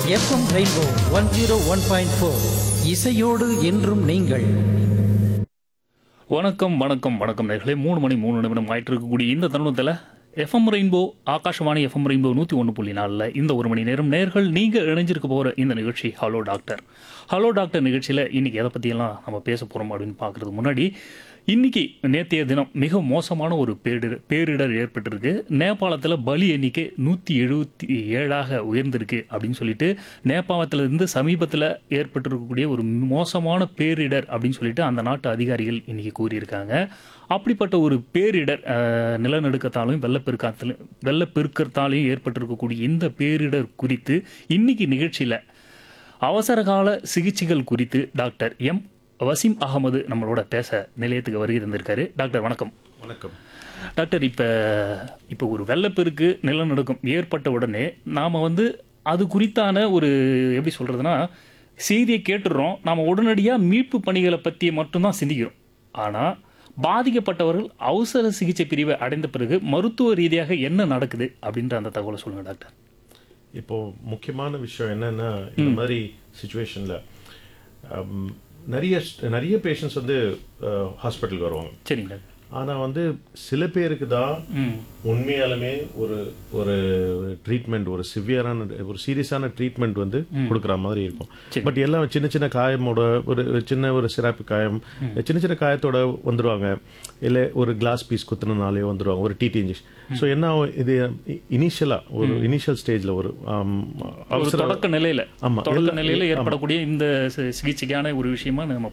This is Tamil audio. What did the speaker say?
FM rainbow one zero one point four இசையோடு என்றும் நீங்கள் வணக்கம் வணக்கம் வணக்கம் நேர்களே மூணு மணி மூணு நிமிடம் ஆயிட்டு இருக்கக்கூடிய இந்த தருணத்தில் FM rainbow Akashvani FM rainbow நூற்றி ஒன்று புள்ளி நாலில் இந்த ஒரு மணி நேரம் நேர்கள் நீங்கள் இணைஞ்சிருக்க போகிற இந்த நிகழ்ச்சி ஹலோ டாக்டர் ஹலோ டாக்டர் நிகழ்ச்சியில் இன்றைக்கி எதை பற்றியெல்லாம் நம்ம பேச போகிறோம் அப்படின்னு பார்க்குறதுக்கு முன்னாடி இன்னைக்கு நேற்றைய தினம் மிக மோசமான ஒரு பேரிடர் பேரிடர் ஏற்பட்டிருக்கு நேபாளத்தில் பலி எண்ணிக்கை நூற்றி எழுபத்தி ஏழாக உயர்ந்திருக்கு அப்படின்னு சொல்லிட்டு நேபாளத்துல இருந்து சமீபத்தில் ஏற்பட்டிருக்கக்கூடிய ஒரு மோசமான பேரிடர் அப்படின்னு சொல்லிட்டு அந்த நாட்டு அதிகாரிகள் இன்னைக்கு கூறியிருக்காங்க அப்படிப்பட்ட ஒரு பேரிடர் அஹ், நிலநடுக்கத்தாலும் வெள்ளப்பெருக்காத்தாலும் வெள்ளப்பெருக்கத்தாலையும் ஏற்பட்டிருக்கக்கூடிய இந்த பேரிடர் குறித்து இன்னைக்கு நிகழ்ச்சியில் அவசரகால சிகிச்சைகள் குறித்து டாக்டர் எம் வசீம் அகமது நம்மளோட பேச நிலையத்துக்கு வருகை தந்திருக்காரு டாக்டர் வணக்கம் வணக்கம் டாக்டர் இப்போ இப்போ ஒரு வெள்ளப்பெருக்கு நிலநடுக்கம் ஏற்பட்ட உடனே நாம் வந்து அது குறித்தான ஒரு எப்படி சொல்கிறதுனா செய்தியை கேட்டுடுறோம் நாம் உடனடியாக மீட்பு பணிகளை பற்றி மட்டும்தான் சிந்திக்கிறோம் ஆனால் பாதிக்கப்பட்டவர்கள் அவசர சிகிச்சை பிரிவை அடைந்த பிறகு மருத்துவ ரீதியாக என்ன நடக்குது அப்படின்ற அந்த தகவலை சொல்லுங்கள் டாக்டர் இப்போ முக்கியமான விஷயம் என்னன்னா இந்த மாதிரி சுச்சுவேஷன்ல நிறைய நிறைய பேஷண்ட்ஸ் வந்து ஹாஸ்பிட்டலுக்கு வருவாங்க சரிங்க டாக்டர் ஆனா வந்து சில பேருக்கு தான் ம் உண்மையாலுமே ஒரு ஒரு ட்ரீட்மெண்ட் ஒரு சிவியரான ஒரு சீரியஸான ட்ரீட்மெண்ட் வந்து கொடுக்குற மாதிரி இருக்கும் பட் எல்லாம் சின்ன சின்ன காயமோட ஒரு சின்ன ஒரு சிராப்பு காயம் சின்ன சின்ன காயத்தோட வந்துடுவாங்க இல்லை ஒரு கிளாஸ் பீஸ் குத்துனனாலே வந்துடுவாங்க ஒரு டிடி இன்ஜெக்ஷன் ஸோ என்ன ஆகும் இது இனிஷியலாக ஒரு இனிஷியல் ஸ்டேஜில் ஒரு ஆம், ஒரு அவசர தொடக்க நிலையில ஆமா, தொடக்க எல்லா- நிலையில ஏற்படக்கூடிய இந்த சி- சிகிச்சைக்கான ஒரு விஷயமா நம்ம